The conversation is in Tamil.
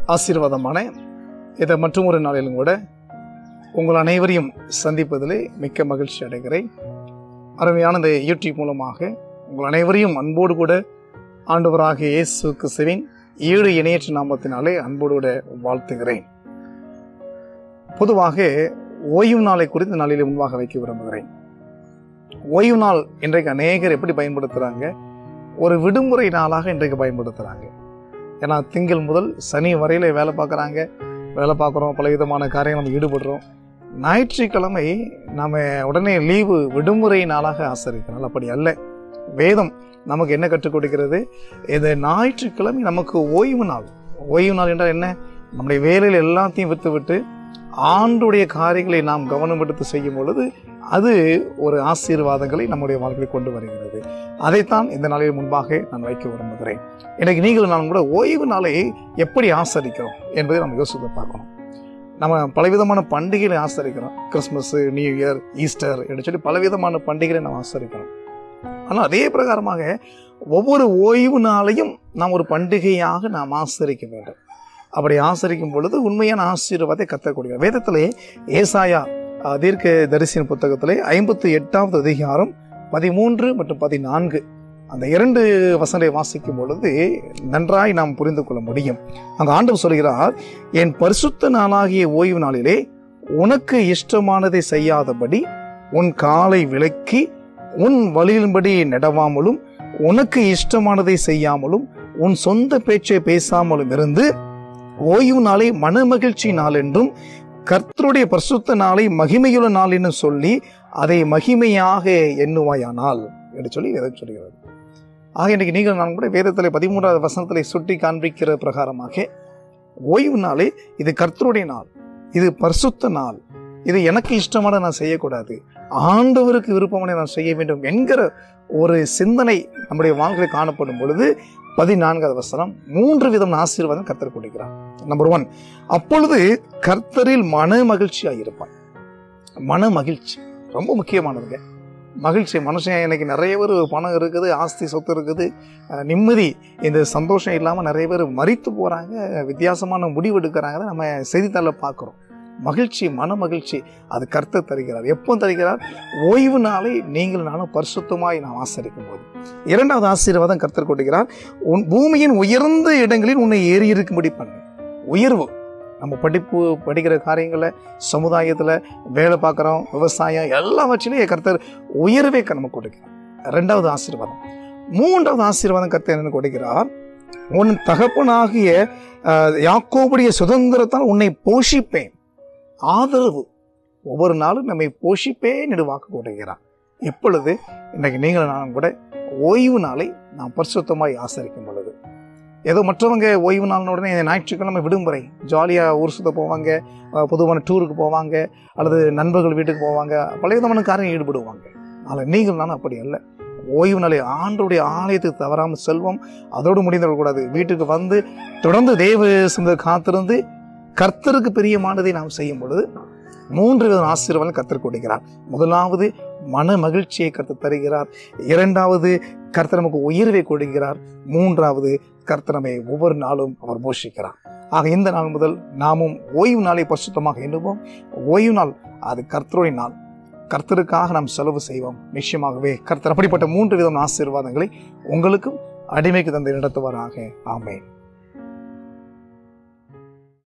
ஆசீர்வாதமான இதை மற்றும் ஒரு நாளிலும் கூட உங்கள் அனைவரையும் சந்திப்பதிலே மிக்க மகிழ்ச்சி அடைகிறேன் அருமையான இந்த யூடியூப் மூலமாக உங்கள் அனைவரையும் அன்போடு கூட ஆண்டவராகிய இயேசு கிறிஸ்துவின் ஏழு இணையற்ற நாமத்தினாலே அன்போடு கூட வாழ்த்துகிறேன் பொதுவாக ஓய்வு நாளை குறித்து நாளிலே முன்பாக வைக்க விரும்புகிறேன் ஓய்வு நாள் இன்றைக்கு அநேகர் எப்படி பயன்படுத்துகிறாங்க ஒரு விடுமுறை நாளாக இன்றைக்கு பயன்படுத்துகிறாங்க ஏன்னா திங்கள் முதல் சனி வரையில வேலை பார்க்குறாங்க வேலை பார்க்குறோம் பல விதமான காரியங்கள் நம்ம ஈடுபடுறோம் ஞாயிற்றுக்கிழமை நம்ம உடனே லீவு விடுமுறை நாளாக ஆசரிக்கிறோம் அப்படி அல்ல வேதம் நமக்கு என்ன கற்றுக் கொடுக்கிறது இந்த ஞாயிற்றுக்கிழமை நமக்கு ஓய்வு நாள் ஓய்வு நாள் என்றால் என்ன நம்முடைய வேலையில் எல்லாத்தையும் விட்டு விட்டு ஆண்டுடைய காரியங்களை நாம் கவனம் எடுத்து செய்யும் பொழுது அது ஒரு ஆசீர்வாதங்களை நம்முடைய வாழ்க்கையில் கொண்டு வருகிறது அதைத்தான் இந்த நாளில் முன்பாக நான் வைக்க விரும்புகிறேன் இன்னைக்கு நீங்கள் நான் கூட ஓய்வு நாளை எப்படி ஆசரிக்கிறோம் என்பதை நம்ம யோசித்து பார்க்கணும் நம்ம பலவிதமான பண்டிகைகளை ஆசரிக்கிறோம் கிறிஸ்மஸ் நியூ இயர் ஈஸ்டர் என்று சொல்லி பலவிதமான பண்டிகைகளை நாம் ஆசரிக்கிறோம் ஆனால் அதே பிரகாரமாக ஒவ்வொரு ஓய்வு நாளையும் நாம் ஒரு பண்டிகையாக நாம் ஆசரிக்க வேண்டும் அப்படி ஆசரிக்கும் பொழுது உண்மையான ஆசீர்வாதத்தை கத்தக்கூடிய வேதத்திலே ஏசாயா அஹ், தீர்க்க தரிசன புத்தகத்திலே ஐம்பத்தி எட்டாவது அதிகாரம் பதிமூன்று மற்றும் பதினான்கு அந்த இரண்டு வசனங்களை வாசிக்கும் பொழுது நன்றாய் நாம் புரிந்து கொள்ள முடியும் அங்க ஆண்டவர் சொல்கிறார் என் பரிசுத்த நாளாகிய ஓய்வு நாளிலே உனக்கு இஷ்டமானதை செய்யாதபடி உன் காலை விலக்கி உன் வழியின்படி நடவாமலும் உனக்கு இஷ்டமானதை செய்யாமலும் உன் சொந்த பேச்சை பேசாமலும் இருந்து ஓய்வு நாளை மனமகிழ்ச்சி நாள் என்றும் கர்த்தருடைய பரிசுத்த நாளை மகிமையுள்ள நாள் என்று சொல்லி அதை மகிமையாக எண்ணுவாயானால் என்று சொல்லி வேதம் சொல்கிறது ஆக இன்றைக்கு நீங்கள் நான் கூட வேதத்தில் பதிமூன்றாவது வசனத்திலே சுட்டி காண்பிக்கிற பிரகாரமாக ஓய்வு நாளே இது கர்த்தருடைய நாள் இது பரிசுத்த நாள் இது எனக்கு இஷ்டமான நான் செய்யக்கூடாது ஆண்டவருக்கு விருப்பமான நான் செய்ய வேண்டும் என்கிற ஒரு சிந்தனை நம்முடைய வாழ்க்கையில் காணப்படும் பொழுது பதினான்காவது வசனம் மூன்று விதம் ஆசீர்வாதம் கர்த்தர் கொடுக்கிறார் நம்பர் ஒன் அப்பொழுது கர்த்தரில் மன மகிழ்ச்சியாக இருப்பான் மன மகிழ்ச்சி ரொம்ப முக்கியமானதுங்க மகிழ்ச்சி மனுஷன் இன்னைக்கு நிறைய பேர் பணம் இருக்குது ஆஸ்தி சொத்து இருக்குது அஹ் நிம்மதி இந்த சந்தோஷம் இல்லாமல் நிறைய பேர் மறித்து போகிறாங்க வித்தியாசமான முடிவு எடுக்கிறாங்க நம்ம செய்தித்தாளில் பார்க்குறோம் மகிழ்ச்சி மன மகிழ்ச்சி அது கர்த்தர் தருகிறார் எப்போ தருகிறார் ஓய்வு நாளை நீங்கள் நானும் பரிசுத்தமாய் நாம் ஆசரிக்கும் போது இரண்டாவது ஆசீர்வாதம் கர்த்தர் கொடுக்கிறார் உன் பூமியின் உயர்ந்த இடங்களில் உன்னை ஏறி இருக்கும்படி பண்ணு உயர்வு நம்ம படிப்பு படிக்கிற காரியங்களில் சமுதாயத்தில் வேலை பார்க்குறோம் விவசாயம் எல்லாவற்றிலையும் கர்த்தர் உயர்வே நமக்கு கொடுக்கிறார் ரெண்டாவது ஆசீர்வாதம் மூன்றாவது ஆசீர்வாதம் கர்த்தர் என்ன கொடுக்கிறார் உன் தகப்பனாகிய அஹ், யாக்கோபுடைய சுதந்திரத்தால் உன்னை போஷிப்பேன் ஆதரவு ஒவ்வொரு நாளும் நம்மை போஷிப்பேன் என்று வாக்கு கொடுக்கிறார் எப்பொழுது இன்றைக்கு நீங்கள் நான் கூட ஓய்வு நாளை நாம் பரிசுத்தமாய் ஆசரிக்கும் பொழுது ஏதோ மற்றவங்க ஓய்வு நாளின உடனே ஞாயிற்றுக்கிழமை விடுமுறை ஜாலியாக ஊர் சுத்த போவாங்க அஹ் பொதுவான டூருக்கு போவாங்க அல்லது நண்பர்கள் வீட்டுக்கு போவாங்க பலவிதமான காரியம் ஈடுபடுவாங்க ஆனால் நீங்கள் நானும் அப்படி அல்ல ஓய்வு நாளை ஆண்டுடைய ஆலயத்துக்கு தவறாமல் செல்வோம் அதோடு முடிந்து கூடாது வீட்டுக்கு வந்து தொடர்ந்து தேவ சிந்த காத்திருந்து கர்த்தருக்கு பிரியமானதை நாம் செய்யும் பொழுது மூன்று வித ஆசீர்வாதம் கர்த்தர் கொடுக்கிறார் முதலாவது மன மகிழ்ச்சியை கர்த்தர் தருகிறார் இரண்டாவது கர்த்தர் நமக்கு உயர்வை கொடுக்கிறார் மூன்றாவது கர்த்தர் நம்மை ஒவ்வொரு நாளும் அவர் போஷிக்கிறார் ஆக இந்த நாள் முதல் நாமும் ஓய்வு நாளை பரிசுத்தமாக எண்ணுவோம் ஓய்வு நாள் அது கர்த்தருடைய நாள் கர்த்தருக்காக நாம் செலவு செய்வோம் நிச்சயமாகவே கர்த்தர் அப்படிப்பட்ட மூன்று விதமான ஆசீர்வாதங்களை உங்களுக்கும் அடிமைக்கு தந்து நடத்துவாராக ஆமென்